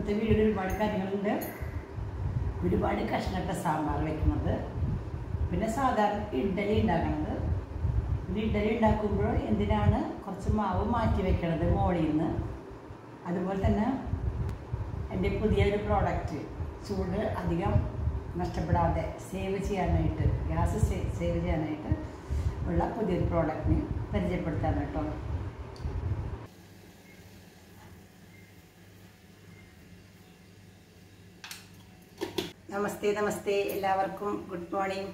ഇന്നത്തെ വീഡിയോയിൽ ഒരുപാട് കാര്യങ്ങളുണ്ട് ഒരുപാട് കഷ്ണട്ട സാമ്പാർ വെക്കുന്നത് പിന്നെ സാധാരണ ഇഡ്ഡലി ഉണ്ടാക്കണത് പിന്നെ ഇഡ്ഡലി ഉണ്ടാക്കുമ്പോൾ എന്തിനാണ് കുറച്ച് മാവ് മാറ്റി വെക്കണത് മോളിൽ നിന്ന് അതുപോലെ തന്നെ എൻ്റെ പുതിയൊരു പ്രോഡക്റ്റ് ചൂട് അധികം നഷ്ടപ്പെടാതെ സേവ് ചെയ്യാനായിട്ട് ഗ്യാസ് സേവ് ചെയ്യാനായിട്ട് ഉള്ള പുതിയൊരു പ്രോഡക്റ്റിന് പരിചയപ്പെടുത്താൻ കേട്ടോ നമസ്തേ നമസ്തേ എല്ലാവർക്കും ഗുഡ് മോർണിംഗ്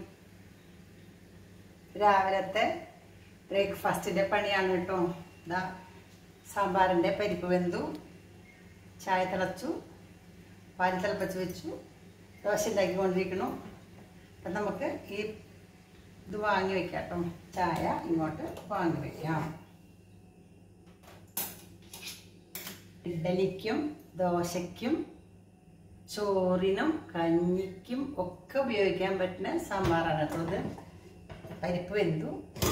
രാവിലത്തെ ബ്രേക്ക്ഫാസ്റ്റിൻ്റെ പണിയാണ് കേട്ടോ ഇതാ സാമ്പാറിൻ്റെ പരിപ്പ് വെന്തു ചായ തിളച്ചു പാൽ തിളപ്പിച്ച് വെച്ചു ദോശ ഉണ്ടാക്കിക്കൊണ്ടിരിക്കണു അപ്പം നമുക്ക് ഈ ഇത് വാങ്ങി വെക്കാം കേട്ടോ ചായ ഇങ്ങോട്ട് വാങ്ങി വെക്കാം ഇഡ്ഡലിക്കും ദോശയ്ക്കും ചോറിനും കഞ്ഞിക്കും ഒക്കെ ഉപയോഗിക്കാൻ പറ്റുന്ന സാമ്പാറാണ് കേട്ടോ ഇത് പരിപ്പ് വെന്തു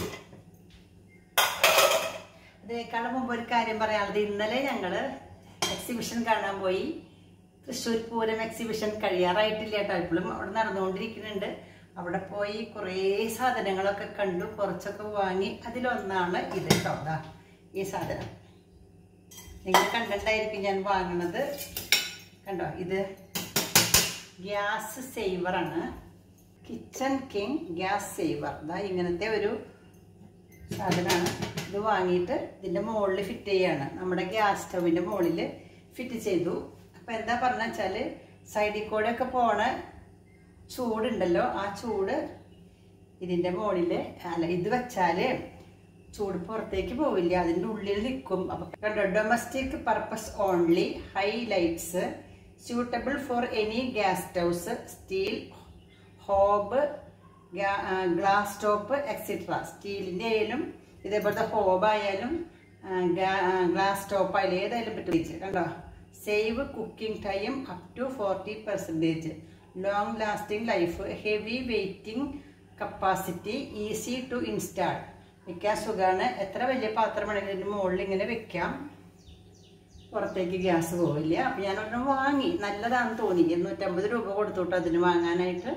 അതിനേക്കാളും മുമ്പ് ഒരു കാര്യം പറയാനുള്ളത് ഇന്നലെ ഞങ്ങൾ എക്സിബിഷൻ കാണാൻ പോയി തൃശ്ശൂർ പൂരം എക്സിബിഷൻ കഴിയാറായിട്ടില്ല കേട്ടോ ഇപ്പോഴും അവിടെ നടന്നുകൊണ്ടിരിക്കുന്നുണ്ട് അവിടെ പോയി കുറേ സാധനങ്ങളൊക്കെ കണ്ടു കുറച്ചൊക്കെ വാങ്ങി അതിലൊന്നാണ് ഇത് കേട്ടോ ദാ ഈ സാധനം നിങ്ങൾ കണ്ടിട്ടായിരിക്കും ഞാൻ വാങ്ങണത് കണ്ടോ ഇത് ഗ്യാസ് സേവറാണ് കിച്ചൺ കിങ് ഗ്യാസ് സേവർ ഇതാ ഇങ്ങനത്തെ ഒരു സാധനമാണ് ഇത് വാങ്ങിയിട്ട് ഇതിൻ്റെ മുകളിൽ ഫിറ്റ് ചെയ്യാണ് നമ്മുടെ ഗ്യാസ് സ്റ്റവിൻ്റെ മുകളിൽ ഫിറ്റ് ചെയ്തു അപ്പോൾ എന്താ പറഞ്ഞ വെച്ചാൽ സൈഡിൽ കൂടെ ഒക്കെ പോണ ചൂടുണ്ടല്ലോ ആ ചൂട് ഇതിൻ്റെ മുകളിൽ അല്ല ഇത് വെച്ചാൽ ചൂട് പുറത്തേക്ക് പോവില്ല അതിൻ്റെ ഉള്ളിൽ നിൽക്കും അപ്പം കണ്ടോ domestic purpose only high lights suitable for any gas stoves steel hob glass top etcetera സ്റ്റീലിൻ്റെ ആയാലും ഇതേപോലത്തെ ഹോബ് ആയാലും ഗ്ലാസ് ടോപ്പ് ആയാലും ഏതായാലും പറ്റും കണ്ടോ save cooking time up to forty percentage long lasting life heavy weighting capacity easy to install വെക്കാൻ സുഖമാണ് എത്ര വലിയ പാത്രമാണെങ്കിലും ഇതിൻ്റെ മുകളിൽ ഇങ്ങനെ വെക്കാം പുറത്തേക്ക് ഗ്യാസ് പോവില്ല അപ്പം ഞാൻ ഒരെണ്ണം വാങ്ങി നല്ലതാണെന്ന് തോന്നി ഇരുന്നൂറ്റമ്പത് രൂപ കൊടുത്തോട്ട് അതിന് വാങ്ങാനായിട്ട്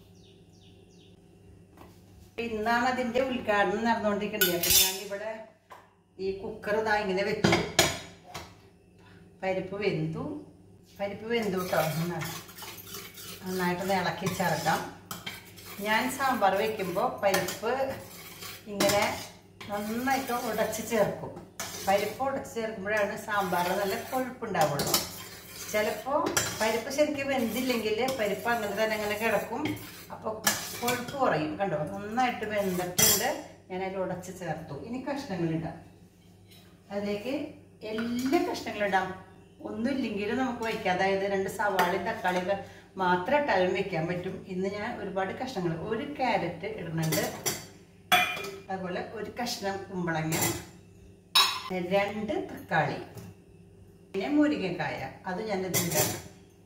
ഇന്നാണ് അതിൻ്റെ ഉദ്ഘാടനം നടന്നുകൊണ്ടിരിക്കുന്നത് അപ്പം ഞാനിവിടെ ഈ കുക്കർ ഇതാ ഇങ്ങനെ വെച്ചു പരിപ്പ് വെന്തു പരിപ്പ് വെന്തു കേട്ടോ നന്നായിട്ടൊന്ന് ഇളക്കി ചേർക്കാം ഞാൻ സാമ്പാർ വെക്കുമ്പോൾ പരിപ്പ് ഇങ്ങനെ നന്നായിട്ട് ഉടച്ച് ചേർക്കും പരിപ്പ് ഉടച്ച് ചേർക്കുമ്പോഴാണ് സാമ്പാർ നല്ല കൊഴുപ്പുണ്ടാവുള്ളൂ ചിലപ്പോൾ പരിപ്പ് ശരിക്കും വെന്തില്ലെങ്കിൽ പരിപ്പ് അങ്ങനെ തന്നെ അങ്ങനെ കിടക്കും അപ്പോൾ കൊഴുപ്പ് കുറയും കണ്ടോ നന്നായിട്ട് വെന്തിട്ടുണ്ട് ഞാൻ അതിൽ ഉടച്ച് ചേർത്തു ഇനി കഷ്ണങ്ങളിടാം അതിലേക്ക് എല്ലാ കഷ്ണങ്ങളും ഇടാം ഒന്നുമില്ലെങ്കിലും നമുക്ക് വയ്ക്കാം അതായത് രണ്ട് സവാളയും തക്കാളിയൊക്കെ മാത്രം ഇട്ടാലും വെക്കാൻ പറ്റും ഇന്ന് ഞാൻ ഒരുപാട് കഷ്ണങ്ങൾ ഒരു ക്യാരറ്റ് ഇടുന്നുണ്ട് അതുപോലെ ഒരു കഷ്ണം കുമ്പളങ്ങ രണ്ട് തക്കാളി പിന്നെ മുരിങ്ങക്കായ അത് ഞാൻ ഇതിലാണ്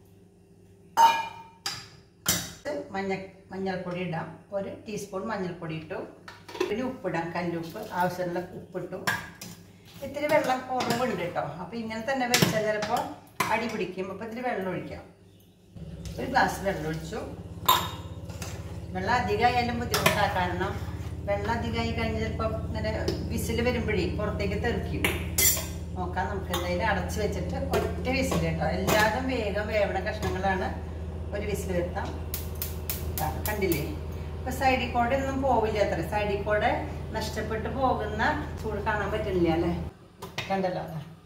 മഞ്ഞ മഞ്ഞൾപ്പൊടി ഇടാം ഒരു ടീസ്പൂൺ മഞ്ഞൾപ്പൊടി ഇട്ടു പിന്നെ ഉപ്പിടാം കല്ലുപ്പ് ആവശ്യമുള്ള ഉപ്പിട്ടു ഇത്തിരി വെള്ളം കുറവുണ്ട് കേട്ടോ അപ്പോൾ ഇങ്ങനെ തന്നെ വെച്ചാൽ ചിലപ്പോൾ അടി പിടിക്കും അപ്പോൾ ഇത്തിരി വെള്ളം ഒഴിക്കാം ഒരു ഗ്ലാസ് വെള്ളം ഒഴിച്ചു വെള്ളം അധികമായാലും ബുദ്ധിമുട്ടാണ് കാരണം വെള്ളം അധികമായി കഴിഞ്ഞ് ചിലപ്പോൾ ഇങ്ങനെ വിസിൽ വരുമ്പോഴേ പുറത്തേക്ക് തെറിക്കും നോക്കാം നമുക്ക് എന്തായാലും അടച്ച് വെച്ചിട്ട് ഒറ്റ വിസിൽ കേട്ടോ എല്ലാതും വേഗം വേവണ കഷ്ണങ്ങളാണ് ഒരു വിസിൽ വരുത്താം കണ്ടില്ലേ ഇപ്പൊ സൈഡിൽ കൂടെ ഒന്നും പോവില്ല അത്ര സൈഡിൽ കൂടെ നഷ്ടപ്പെട്ടു പോകുന്ന ചൂട് കാണാൻ പറ്റില്ല അല്ലേ കണ്ടല്ലോ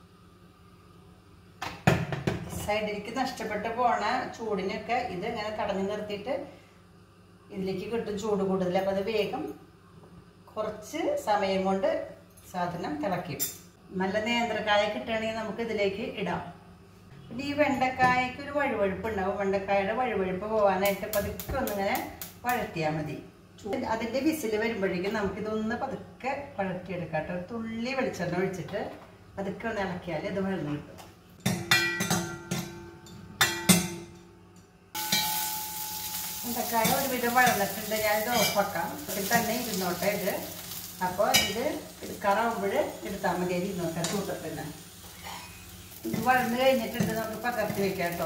സൈഡിലേക്ക് നഷ്ടപ്പെട്ടു പോണ ചൂടിനൊക്കെ ഇത് ഇങ്ങനെ തടഞ്ഞു നിർത്തിയിട്ട് ഇതിലേക്ക് കിട്ടും ചൂട് കൂടുതൽ അപ്പം അത് വേഗം കുറച്ച് സമയം കൊണ്ട് സാധനം തിളക്കും നല്ല നേന്ത്രക്കായ കിട്ടുകയാണെങ്കിൽ നമുക്ക് ഇതിലേക്ക് ഇടാം പിന്നെ ഈ വെണ്ടക്കായക്ക് ഒരു വഴുവഴുപ്പ് ഉണ്ടാവും വെണ്ടക്കായയുടെ വഴുവഴുപ്പ് പോകാനായിട്ട് പതുക്കെ ഒന്നിങ്ങനെ വഴറ്റിയാൽ മതി അതിൻ്റെ വിസിൽ വരുമ്പോഴേക്കും നമുക്കിതൊന്ന് പതുക്കെ വഴറ്റിയെടുക്കാം കേട്ടോ ഒരു തുള്ളി വെളിച്ചെണ്ണ ഒഴിച്ചിട്ട് പതുക്കെ ഒന്ന് ഇളക്കിയാൽ ഇത് വഴന്നു കിട്ടും വെണ്ടക്കായ ഒരുവിധം വഴന്നിട്ടുണ്ട് ഞാനിത് ഓഫാക്കാം ഇതിൽ തന്നെ ഇരുന്നോട്ടെ ഇത് അപ്പോൾ ഇത് എടുക്കാറാവുമ്പോൾ എടുത്താൽ മതി അത് ഇരുന്നോട്ടെ തൂട്ടത്തിന് ഇത് വഴന്ന് കഴിഞ്ഞിട്ടുണ്ട് നമുക്ക് പകർത്തി വെക്കാം കേട്ടോ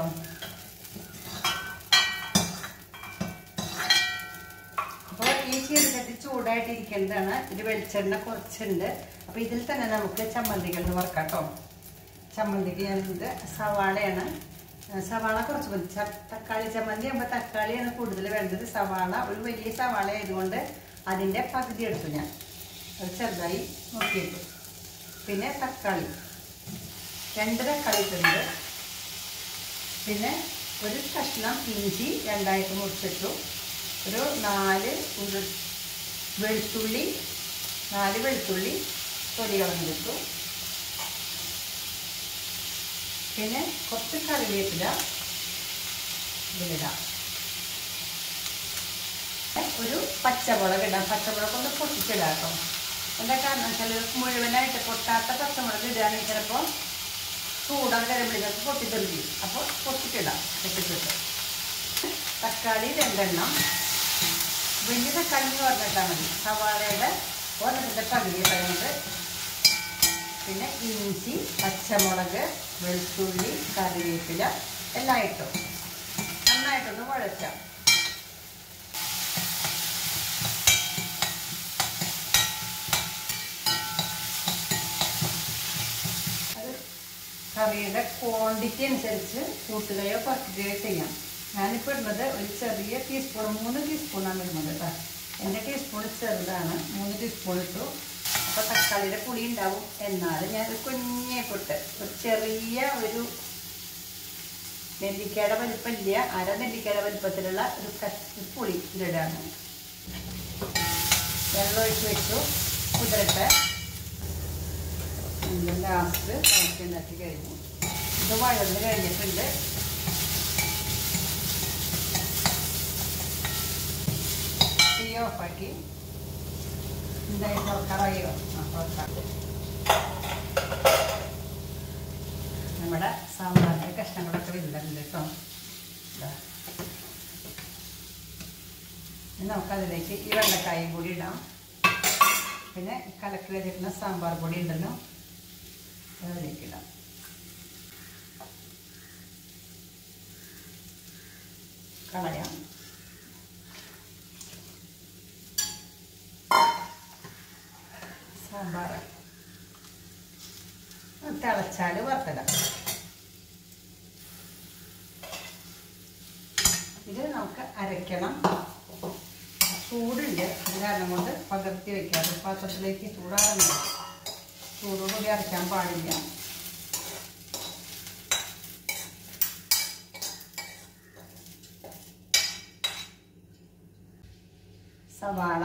അപ്പോൾ ഈ ചീരച്ചട്ടി ചൂടായിട്ട് ഇരിക്കേണ്ടതാണ് ഇത് വെളിച്ചെണ്ണ കുറച്ചുണ്ട് അപ്പോൾ ഇതിൽ തന്നെ നമുക്ക് ചമ്മന്തികൾ വറക്കാം കേട്ടോ ചമ്മന്തിക്ക് ഞാനിത് സവാളയാണ് ആ, സവാള കുറച്ച് മതി ച- തക്കാളി ചമ്മന്തി ആകുമ്പോൾ തക്കാളിയാണ് കൂടുതൽ വേണ്ടത് സവാള ഒരു വലിയ സവാള ആയതുകൊണ്ട് അതിൻ്റെ പകുതി എടുത്തു ഞാൻ അത് ചെറുതായി നോക്കിയിട്ടു പിന്നെ തക്കാളി രണ്ട് തക്കാളി ഇട്ടുണ്ട് പിന്നെ ഒരു കഷ്ണം ഇഞ്ചി രണ്ടായിട്ട് മുറിച്ചിട്ടു ഒരു നാല് ഉരു വെളുത്തുള്ളി നാല് വെളുത്തുള്ളി തൊലി കളഞ്ഞിട്ടു പിന്നെ കുറച്ച് കറിവേപ്പില ഇതിലിടാം ഒരു പച്ചമുളക് ഇടാം പച്ചമുളക് ഒന്ന് പൊട്ടിച്ചിടാം കേട്ടോ എന്താ കാരണം ചിലർക്ക് മുഴുവനായിട്ട് പൊട്ടാത്ത പച്ചമുളക് ഇടുകയാണെങ്കിൽ ചിലപ്പോൾ ചൂടാൻ കഴിയുമ്പോഴേക്കും പൊട്ടിത്തെറിക്കും അപ്പോൾ പൊട്ടിച്ചിടാം പൊട്ടിച്ചിട്ട് തക്കാളി രണ്ടെണ്ണം വലിയ തക്കാളി എന്ന് പറഞ്ഞിട്ടാൽ മതി സവാളയുടെ ഒരെണ്ണത്തിൻ്റെ പകുതി പറയുന്നത് പിന്നെ ഇഞ്ചി പച്ചമുളക് വെളുത്തുള്ളി കറിവേപ്പില എല്ലാം ഇട്ടു നന്നായിട്ടൊന്ന് വഴറ്റാം അത് കറിയുടെ ക്വാണ്ടിറ്റി അനുസരിച്ച് കൂട്ടുകയോ കുറയ്ക്കുകയോ ചെയ്യാം ഞാനിപ്പോൾ ഇടുന്നത് ഒരു ചെറിയ ടീസ്പൂൺ മൂന്ന് ടീസ്പൂണാണ് ഇടുന്നത് കേട്ടോ എൻ്റെ ടീസ്പൂൺ ചെറുതാണ് മൂന്ന് ടീസ്പൂൺ ഇട്ടു അപ്പോൾ തക്കാളിയുടെ പുളി ഉണ്ടാവും എന്നാലും ഞാൻ ഒരു കുഞ്ഞെ പൊട്ട് ഒരു ചെറിയ ഒരു നെല്ലിക്കയുടെ വലിപ്പമില്ല അര നെല്ലിക്കയുടെ വലിപ്പത്തിലുള്ള ഒരു കത്തി പുളി ഇതിടാണ് വെള്ളം ഒഴിച്ച് വെച്ചു കുതിരട്ടെ ലാസ്റ്റ് കണക്കി ഉണ്ടാക്കി കഴിഞ്ഞു ഇത് വഴന്ന് കഴിഞ്ഞിട്ടുണ്ട് തീ ഓഫാക്കി എന്തായി തുറക്കാറായോ ആ തുറക്കാം നമ്മുടെ സാമ്പാറിൻ്റെ കഷ്ണങ്ങളൊക്കെ വെന്തിട്ടുണ്ട് കേട്ടോ ഇതാ. ഇനി നമുക്കതിലേക്ക് ഈ വെള്ളക്കായും കൂടി ഇടാം പിന്നെ കലക്കി വെച്ചിട്ടുള്ള സാമ്പാർ പൊടി ഉണ്ടല്ലോ അത് അതിലേക്ക് ഇടാം കളയാം സാമ്പാർ തിളച്ചാൽ വറുത്തിടാം ഇത് നമുക്ക് അരയ്ക്കണം ചൂടുണ്ട് അത് കാരണം കൊണ്ട് പകർത്തി വെക്കാതെ പാത്രത്തിലേക്ക് ചൂടാറുണ്ട് ചൂടോടുകൂടി അരയ്ക്കാൻ പാടില്ല സവാള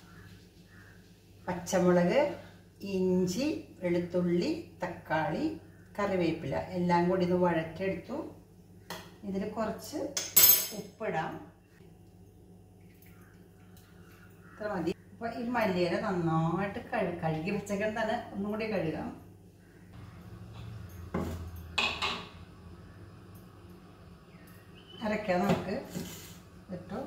പച്ചമുളക് ഇഞ്ചി വെളുത്തുള്ളി തക്കാളി കറിവേപ്പില എല്ലാം കൂടി ഇത് വഴറ്റെടുത്തു ഇതിൽ കുറച്ച് ഉപ്പിടാം ഇത്ര മതി അപ്പോൾ ഈ മല്ലിയില നന്നായിട്ട് കഴു കഴുകി വെച്ചേക്കാൻ തന്നെ ഒന്നും കൂടി കഴുകാം അരയ്ക്കാം നമുക്ക് ഇട്ടു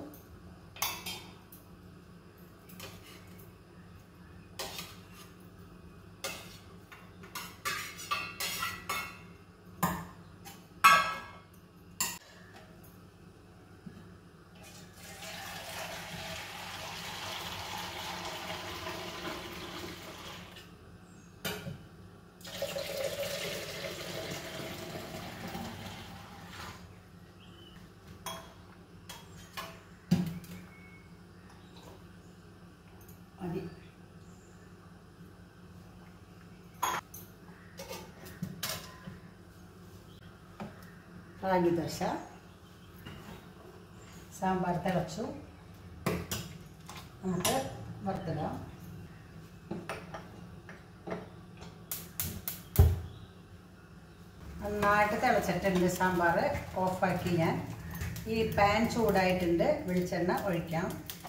മതി റാഗി ദോശ സാമ്പാർ തിളച്ചു നമുക്ക് വറുത്തിടാം നന്നായിട്ട് തിളച്ചിട്ടുണ്ട് സാമ്പാർ ഓഫാക്കി ഞാൻ ഈ പാൻ ചൂടായിട്ടുണ്ട് വെളിച്ചെണ്ണ ഒഴിക്കാം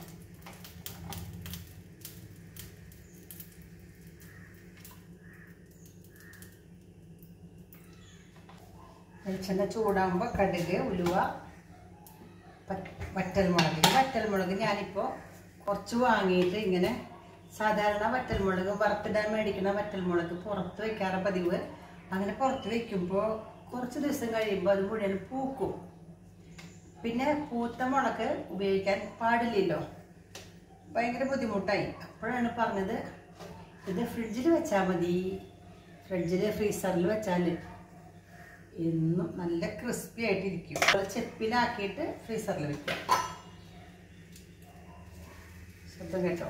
വെളിച്ചെണ്ണ ചൂടാകുമ്പോൾ കടുക് ഉലുവ പ- വറ്റൽമുളക് ഈ വറ്റൽമുളക് ഞാനിപ്പോൾ കുറച്ച് വാങ്ങിയിട്ട് ഇങ്ങനെ സാധാരണ വറ്റൽമുളക് വറുത്തിടാൻ മേടിക്കുന്ന വറ്റൽമുളക് പുറത്ത് വെക്കാറ് പതിവ് അങ്ങനെ പുറത്ത് വെക്കുമ്പോൾ കുറച്ച് ദിവസം കഴിയുമ്പോൾ അത് മുഴുവൻ പൂക്കും പിന്നെ പൂത്ത മുളക് ഉപയോഗിക്കാൻ പാടില്ലല്ലോ ഭയങ്കര ബുദ്ധിമുട്ടായി അപ്പോഴാണ് പറഞ്ഞത് ഇത് ഫ്രിഡ്ജിൽ വെച്ചാൽ മതി ഫ്രിഡ്ജിൽ ഫ്രീസറിൽ വെച്ചാൽ എന്നും നല്ല ക്രിസ്പി ആയിട്ടിരിക്കും അത് ചെപ്പിലാക്കിയിട്ട് ഫ്രീസറിൽ വെക്കാം ശബ്ദം കേട്ടോ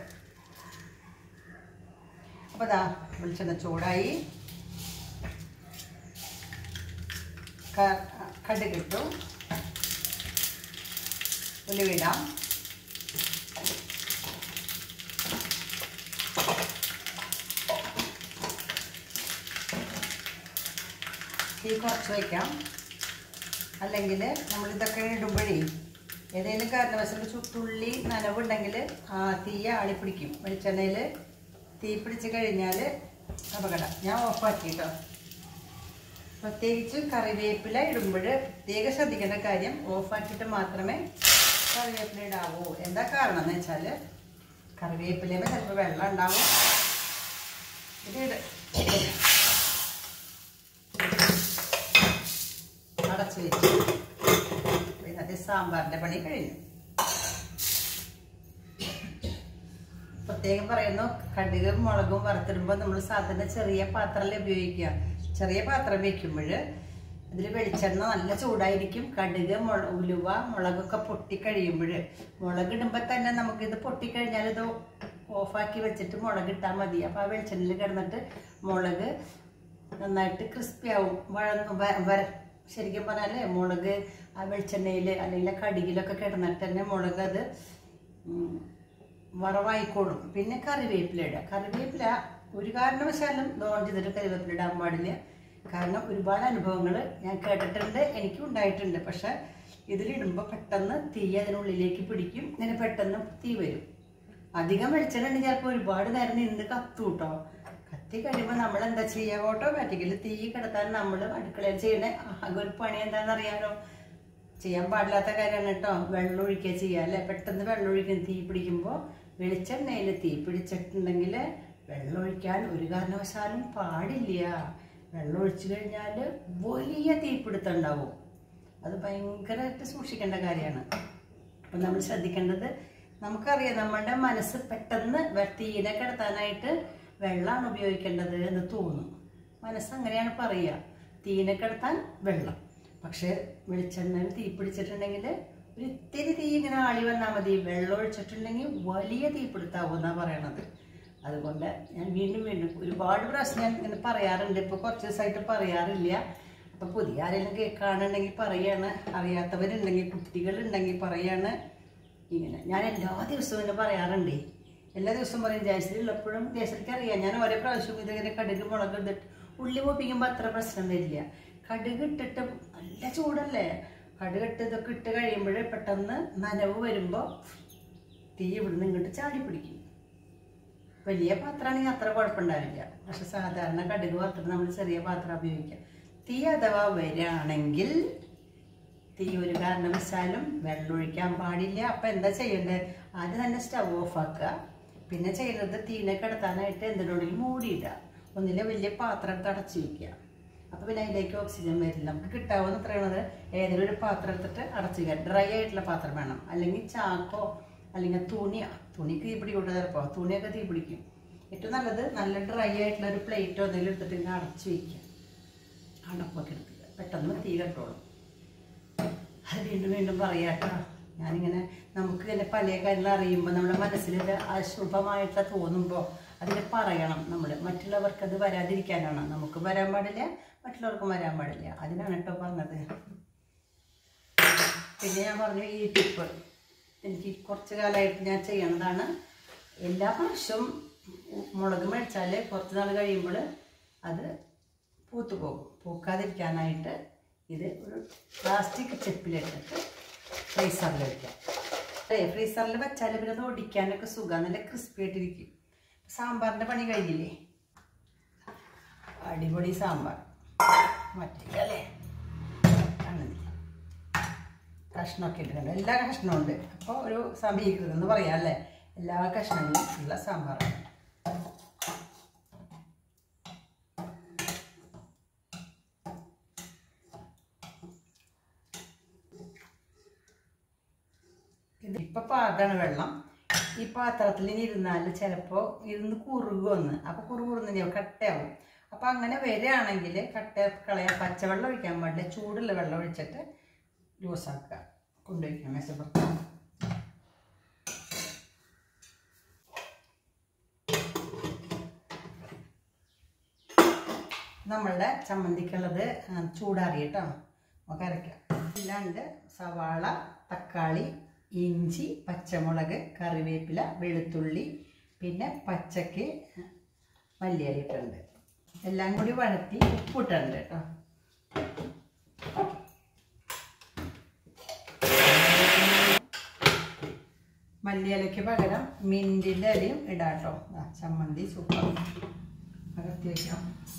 അപ്പോൾ ദാ വെളിച്ചെണ്ണ ചൂടായി ക- കടുകിട്ടു ഉലുവിടാം തീ കുറച്ച് വയ്ക്കാം അല്ലെങ്കിൽ നമ്മളിതൊക്കെ ഇടുമ്പോഴേ ഏതെങ്കിലും കാരണവശാൽ ചുട്ടുള്ളി നനവുണ്ടെങ്കിൽ ആ തീ ആളി പിടിക്കും വെളിച്ചെണ്ണയിൽ തീ പിടിച്ച് കഴിഞ്ഞാൽ അപകടം ഞാൻ ഓഫാക്കി കേട്ടോ പ്രത്യേകിച്ച് കറിവേപ്പില ഇടുമ്പോൾ പ്രത്യേകം ശ്രദ്ധിക്കേണ്ട കാര്യം ഓഫാക്കിയിട്ട് മാത്രമേ കറിവേപ്പില ഇടാവൂ എന്താ കാരണം എന്ന് വെച്ചാൽ കറിവേപ്പിലയിൽ ചിലപ്പോൾ വെള്ളം ഉണ്ടാവും ഇത് ഇട അടച്ചു വെച്ചു ഇന്നത്തെ സാമ്പാറിന്റെ പണി കഴിഞ്ഞു പ്രത്യേകം പറയുന്നു കടുകും മുളകും വറുത്തിടുമ്പോൾ നമ്മൾ സാധാരണ ചെറിയ പാത്രമല്ലേ ഉപയോഗിക്കുക ചെറിയ പാത്രം വെക്കുമ്പോൾ ഇതിൽ വെളിച്ചെണ്ണ നല്ല ചൂടായിരിക്കും കടുക് മുള ഉലുവ മുളകൊക്കെ പൊട്ടിക്കഴിയുമ്പോൾ മുളക് ഇടുമ്പോൾ തന്നെ നമുക്കിത് പൊട്ടിക്കഴിഞ്ഞാൽ ഇത് ഓഫാക്കി വെച്ചിട്ട് മുളക് ഇട്ടാൽ മതി അപ്പോൾ ആ വെളിച്ചെണ്ണയിൽ കിടന്നിട്ട് മുളക് നന്നായിട്ട് ക്രിസ്പി ആവും വഴന്ന് വ- വര ശരിക്കും പറഞ്ഞാൽ മുളക് ആ വെളിച്ചെണ്ണയിൽ അല്ലെങ്കിൽ ആ കടുകിലൊക്കെ കിടന്നിട്ട് തന്നെ മുളക് അത് ഉം, വറവായിക്കോളും പിന്നെ കറിവേപ്പില ഇടുക കറിവേപ്പില ഒരു കാരണവശാലും ലോൺ ചെയ്തിട്ട് കറിവേപ്പില ഇടാൻ പാടില്ല കാരണം ഒരുപാട് അനുഭവങ്ങൾ ഞാൻ കേട്ടിട്ടുണ്ട് എനിക്കും ഉണ്ടായിട്ടുണ്ട് പക്ഷെ ഇതിലിടുമ്പോൾ പെട്ടെന്ന് തീ അതിനുള്ളിലേക്ക് പിടിക്കും ഇങ്ങനെ പെട്ടെന്ന് തീ വരും അധികം വെളിച്ചെണ്ണ ഉണ്ടെങ്കിൽ ചിലപ്പോൾ ഒരുപാട് നേരം നിന്ന് കത്തും കേട്ടോ കത്തി കഴിയുമ്പോൾ നമ്മൾ എന്താ ചെയ്യുക ഓട്ടോമാറ്റിക്കലി തീ കിടത്താൻ നമ്മൾ അടുക്കളയിൽ ചെയ്യണ ആകെ ഒരു പണി എന്താണെന്ന് അറിയാലോ ചെയ്യാൻ പാടില്ലാത്ത കാര്യമാണ് കേട്ടോ വെള്ളം ഒഴിക്കുക ചെയ്യുക അല്ലെ പെട്ടെന്ന് വെള്ളം ഒഴിക്കും തീ പിടിക്കുമ്പോൾ വെളിച്ചെണ്ണയിൽ തീ പിടിച്ചിട്ടുണ്ടെങ്കിൽ വെള്ളം ഒഴിക്കാൻ ഒരു കാരണവശാലും പാടില്ല വെള്ളം ഒഴിച്ചു കഴിഞ്ഞാൽ വലിയ തീപിടുത്തം ഉണ്ടാവും അത് ഭയങ്കരമായിട്ട് സൂക്ഷിക്കേണ്ട കാര്യമാണ് അപ്പം നമ്മൾ ശ്രദ്ധിക്കേണ്ടത് നമുക്കറിയാം നമ്മുടെ മനസ്സ് പെട്ടെന്ന് വെ- തീരെ കിടത്താനായിട്ട് വെള്ളമാണ് ഉപയോഗിക്കേണ്ടത് എന്ന് തോന്നും മനസ്സ് അങ്ങനെയാണ് പറയുക തീനെ കിടത്താൻ വെള്ളം പക്ഷേ വെളിച്ചെണ്ണയിൽ തീ പിടിച്ചിട്ടുണ്ടെങ്കിൽ ഒരു ഇത്തിരി തീ ഇങ്ങനെ ആളി വന്നാൽ മതി വെള്ളം ഒഴിച്ചിട്ടുണ്ടെങ്കിൽ വലിയ തീ പിടുത്താവും എന്നാണ് പറയണത് അതുകൊണ്ട് ഞാൻ വീണ്ടും വീണ്ടും ഒരുപാട് പ്രാവശ്യം ഞാൻ ഇങ്ങനെ പറയാറുണ്ട് ഇപ്പോൾ കുറച്ച് ദിവസമായിട്ട് പറയാറില്ല അപ്പോൾ പുതിയ ആരെങ്കിലും കേൾക്കുകയാണെന്നുണ്ടെങ്കിൽ പറയാണ് അറിയാത്തവരുണ്ടെങ്കിൽ കുട്ടികളുണ്ടെങ്കിൽ പറയാണ് ഇങ്ങനെ ഞാൻ എല്ലാ ദിവസവും ഇങ്ങനെ പറയാറുണ്ടേ എല്ലാ ദിവസവും പറയും ജയശ്രീ ഉള്ളപ്പോഴും ജയശ്രീക്ക് അറിയാം ഞാൻ ഓരോ പ്രാവശ്യവും ഇതിങ്ങനെ കടുക് മുളക് ഇട്ടിട്ട് ഉള്ളി പൊപ്പിക്കുമ്പോൾ അത്ര പ്രശ്നം വരില്ല കടുക് ഇട്ടിട്ട് നല്ല ചൂടല്ലേ കടുക് ഇട്ട് ഇതൊക്കെ ഇട്ട് കഴിയുമ്പോൾ പെട്ടെന്ന് നനവ് വരുമ്പോൾ തീ ഇവിടുന്ന് ഇങ്ങോട്ട് ചാടി പിടിക്കും വലിയ പാത്രമാണെങ്കിൽ അത്ര കുഴപ്പമുണ്ടാവില്ല പക്ഷെ സാധാരണ കടുക് വറുത്തിട്ട് നമ്മൾ ചെറിയ പാത്രം ഉപയോഗിക്കാം തീ അഥവാ വരികയാണെങ്കിൽ തീ ഒരു കാരണവശാലും വെള്ളം ഒഴിക്കാൻ പാടില്ല അപ്പം എന്താ ചെയ്യേണ്ടത് ആദ്യം തന്നെ സ്റ്റവ് ഓഫ് ആക്കുക പിന്നെ ചെയ്യുന്നത് തീനെ കിടത്താനായിട്ട് എന്തിനുള്ളിൽ മൂടിയിടുക ഒന്നിലെ വലിയ പാത്രം എടുത്ത് അടച്ചു വയ്ക്കുക അപ്പോൾ പിന്നെ അതിലേക്ക് ഓക്സിജൻ വരില്ല നമുക്ക് കിട്ടാവുന്ന എത്രയാണത് ഏതെങ്കിലും ഒരു പാത്രം എടുത്തിട്ട് അടച്ചു വയ്ക്കുക ഡ്രൈ ആയിട്ടുള്ള പാത്രം വേണം അല്ലെങ്കിൽ ചാക്കോ അല്ലെങ്കിൽ തുണിയോ തുണിക്ക് തീ പിടിക്കൂട്ടോ ചിലപ്പോൾ തുണിയൊക്കെ തീ പിടിക്കും ഏറ്റവും നല്ലത് നല്ല ഡ്രൈ ആയിട്ടുള്ള ഒരു പ്ലേറ്റോ എന്തെങ്കിലും എടുത്തിട്ട് ഇങ്ങനെ അടച്ചു വയ്ക്കുക അടപ്പൊക്കെ എടുത്തിട്ട് പെട്ടെന്ന് തീ കെട്ടോളും അത് വീണ്ടും വീണ്ടും പറയാട്ടോ ഞാനിങ്ങനെ നമുക്ക് ഇങ്ങനെ പല കാര്യങ്ങൾ അറിയുമ്പോൾ നമ്മുടെ മനസ്സിൽ ഇത് അശുഭമായിട്ട് തോന്നുമ്പോൾ അതിന് പറയണം നമ്മൾ മറ്റുള്ളവർക്ക് അത് വരാതിരിക്കാനാണ് നമുക്ക് വരാൻ പാടില്ല മറ്റുള്ളവർക്കും വരാൻ പാടില്ല അതിനാണ് കേട്ടോ പറഞ്ഞത് പിന്നെ ഞാൻ പറഞ്ഞു ഈ ടിപ്പ് എനിക്ക് കുറച്ച് കാലമായിട്ട് ഞാൻ ചെയ്യണതാണ് എല്ലാ പ്രാവശ്യവും മുളക് മേടിച്ചാൽ കുറച്ച് നാൾ കഴിയുമ്പോൾ അത് പൂത്തു പോകും പൂക്കാതിരിക്കാനായിട്ട് ഇത് ഒരു പ്ലാസ്റ്റിക് ചെപ്പിലിട്ടിട്ട് ഫ്രീസറിൽ വയ്ക്കാം അതെ ഫ്രീസറിൽ വെച്ചാൽ പിന്നെ അത് ഒടിക്കാനൊക്കെ സുഖം നല്ല ക്രിസ്പി ആയിട്ടിരിക്കും സാമ്പാറിൻ്റെ പണി കഴിഞ്ഞില്ലേ അടിപൊളി സാമ്പാർ മറ്റേ അല്ലേ കാണുന്നില്ല കഷ്ണമൊക്കെ ഇട്ടിട്ടുണ്ട് എല്ലാ കഷ്ണവും ഉണ്ട് അപ്പോൾ ഒരു സമീകൃതം എന്ന് പറയാം അല്ലേ എല്ലാ കഷ്ണങ്ങളും ഉള്ള സാമ്പാറാണ് ഇത് ഇപ്പൊ പാകാണ് വെള്ളം ഈ പാത്രത്തിൽ ഇനി ഇരുന്നാൽ ചിലപ്പോൾ ഇരുന്ന് കുറുകുമെന്ന് അപ്പൊ കുറുകുറുന്ന് കട്ടയാവും അപ്പൊ അങ്ങനെ വരികയാണെങ്കിൽ കട്ട കളയാൻ പച്ചവെള്ളം ഒഴിക്കാൻ പാടില്ല ചൂടുള്ള വെള്ളം ഒഴിച്ചിട്ട് ലൂസാക്കുക കൊണ്ടുവയ്ക്കാം മേശപ്പുറത്ത് നമ്മളുടെ ചമ്മന്തിക്കുള്ളത് ആ, ചൂടാറി കേട്ടോ നമുക്ക് അരയ്ക്കാം ഇല്ലാണ്ട് സവാള തക്കാളി ഇഞ്ചി പച്ചമുളക് കറിവേപ്പില വെളുത്തുള്ളി പിന്നെ പച്ചക്ക് മല്ലിയില ഇട്ടുണ്ട് എല്ലാം കൂടി വഴറ്റി ഉപ്പിട്ടുണ്ട് കേട്ടോ മല്ലിയിലയ്ക്ക് പകരം മിൻറ്റിൻ്റെ ഇലയും ഇടാം കേട്ടോ ദാ ചമ്മന്തി സൂപ്പർ അകത്തി വയ്ക്കാം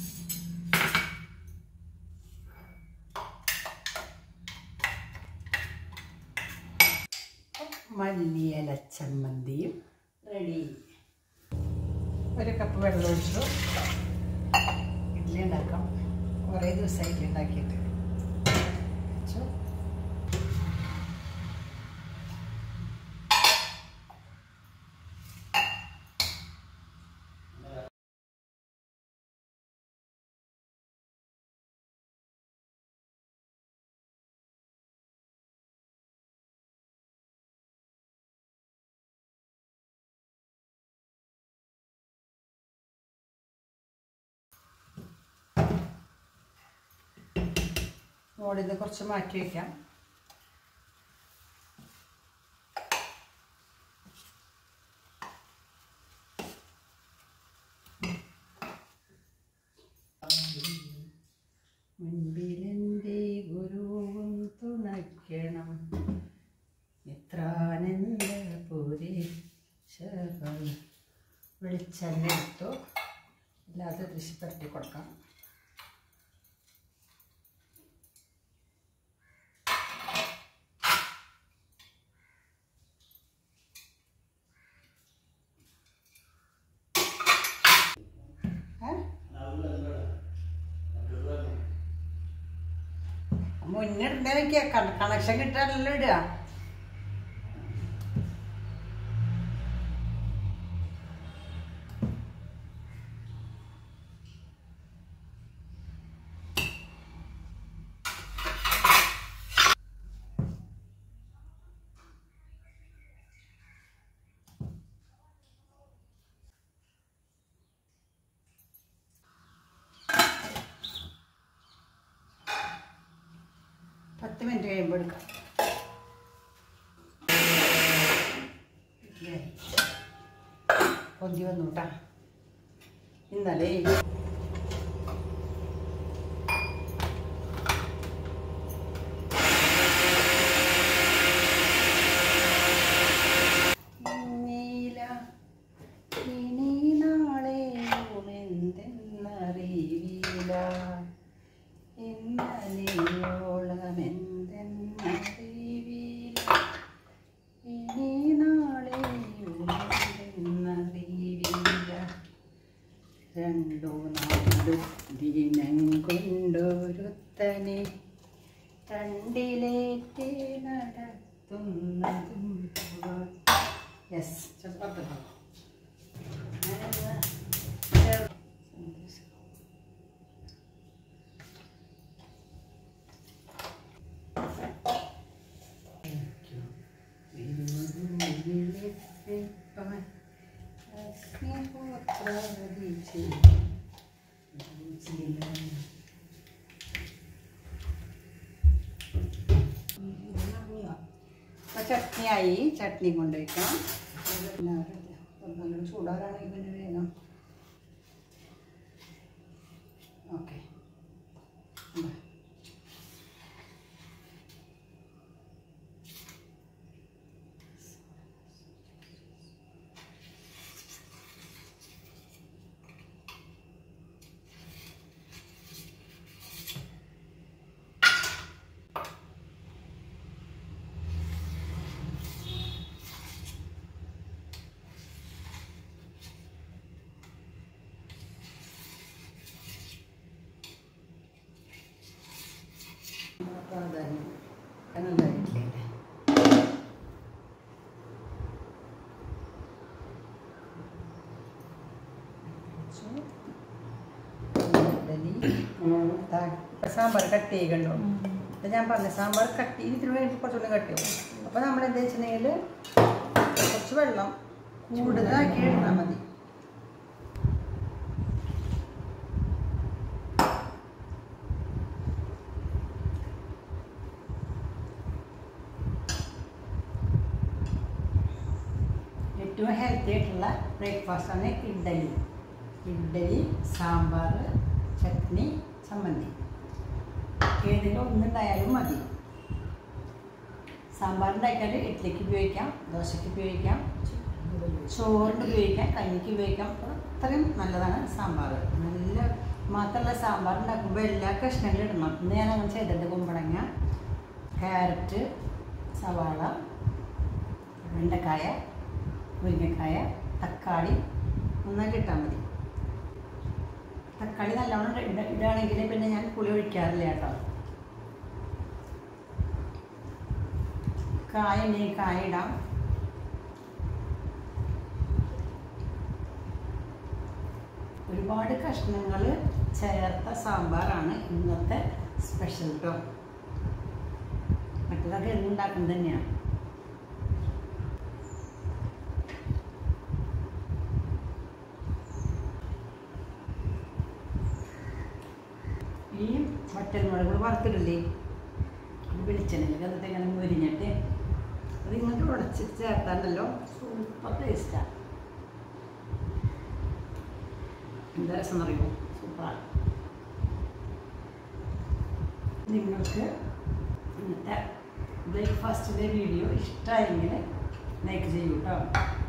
മല്ലിയില ചമ്മന്തിയും റെഡി ഒരു കപ്പ് വെള്ളം ഒഴിച്ചു ഇഡ്ഡലി ഉണ്ടാക്കാം കുറേ ദിവസമായിട്ട് ഉണ്ടാക്കിയിട്ട് വെച്ചു. മോളിൽ നിന്ന് കുറച്ച് മാറ്റി വയ്ക്കാം മുൻപിലെൻ്റെ ഗുരുവും തുണയ്ക്കണം എത്രാനന്ദ പുരീശകൾ വെളിച്ചെണ്ണ എടുത്തു ഇല്ലാതെ കൃഷി പരട്ടി കൊടുക്കാം ഏ? മുന്നിടണ്ടേ വെക്കുക കണക്ഷൻ കിട്ടാനല്ലോ ഇടുക പത്ത് മിനിറ്റ് കഴിയുമ്പോൾ എടുക്കാം ഇല്ലേ? പൊന്തി വന്നു കേട്ടാ ഇന്നലെ നീല ഇനി നാളെയുമെന്തെന്നറിയില്ല ഇന്നലെയോളമെന്തെന്നറിയില്ല ഇനി നാളെയുമെന്തെന്നറിയില്ല രണ്ടു നാടു ദിനം കൊണ്ടൊരുത്തനെ രണ്ടിലേക്ക് നടത്തുന്നതും യെസ് ചെറുപ്പം ചട്നിയായി ചട്നി കൊണ്ടുവയ്ക്കാം നല്ലൊരു ചൂടാറാണെങ്കിൽ പിന്നെ വേഗം ഓക്കെ സാമ്പാർ കട്ട് ചെയ്യുകയുള്ളൂ അപ്പം ഞാൻ പറഞ്ഞ സാമ്പാർ കട്ട് ഇതിന് വേണ്ടി കുറച്ചുകൂടി കട്ട് ചെയ്യും അപ്പോൾ നമ്മൾ എന്താ വെച്ചിട്ടുണ്ടെങ്കിൽ കുറച്ച് വെള്ളം കൂടുതലാക്കി ഇട്ടാൽ മതി ഏറ്റവും ഹെൽത്തി ആയിട്ടുള്ള ബ്രേക്ക്ഫാസ്റ്റാണ് ഇഡ്ഡലി ഇഡ്ഡലി സാമ്പാർ ചട്നി ചമ്മന്തി ഏതെങ്കിലും ഒന്നുണ്ടായാലും മതി സാമ്പാർ ഉണ്ടാക്കിയാൽ ഇഡ്ഡലിക്ക് ഉപയോഗിക്കാം ദോശയ്ക്ക് ഉപയോഗിക്കാം ചോറിന് ഉപയോഗിക്കാം കഞ്ഞിക്ക് ഉപയോഗിക്കാം അത്രയും നല്ലതാണ് സാമ്പാർ നല്ല മാത്രമല്ല സാമ്പാർ ഉണ്ടാക്കുമ്പോൾ എല്ലാ കഷ്ണങ്ങളും ഇടണം ഇന്ന് ഞാൻ അങ്ങനെ ചെയ്തിട്ടുണ്ട് കുമ്പളങ്ങ ക്യാരറ്റ് സവാള വെണ്ടക്കായ മുരിങ്ങക്കായ തക്കാളി നന്നായിട്ട് ഇട്ടാൽ മതി തക്കാളി നല്ലോണം ഇട ഇടുകയാണെങ്കിൽ പിന്നെ ഞാൻ പുളി ഒഴിക്കാറില്ല കേട്ടോ കായ ഉണ്ടെങ്കിൽ കായ ഇടാം ഒരുപാട് കഷ്ണങ്ങൾ ചേർത്ത സാമ്പാറാണ് ഇന്നത്തെ സ്പെഷ്യൽ കേട്ടോ മറ്റേതൊക്കെ എന്നും ഉണ്ടാക്കുന്നത് തന്നെയാണ് ഈ വറ്റൽമുളകുകൾ വറുത്തിടില്ലേ അത് വെളിച്ചെണ്ണയിൽ എന്നിട്ട് ഇങ്ങനെ മുരിഞ്ഞിട്ട് അത് ഇങ്ങോട്ട് ഉടച്ച് ചേർത്താണ്ടല്ലോ സൂപ്പർ ടേസ്റ്റാണ് എന്താ രസം അറിയുമോ സൂപ്പറാണ് നിങ്ങൾക്ക് ഇന്നത്തെ ബ്രേക്ക്ഫാസ്റ്റിൻ്റെ വീഡിയോ ഇഷ്ടമായെങ്കിൽ ലൈക്ക് ചെയ്യൂ കേട്ടോ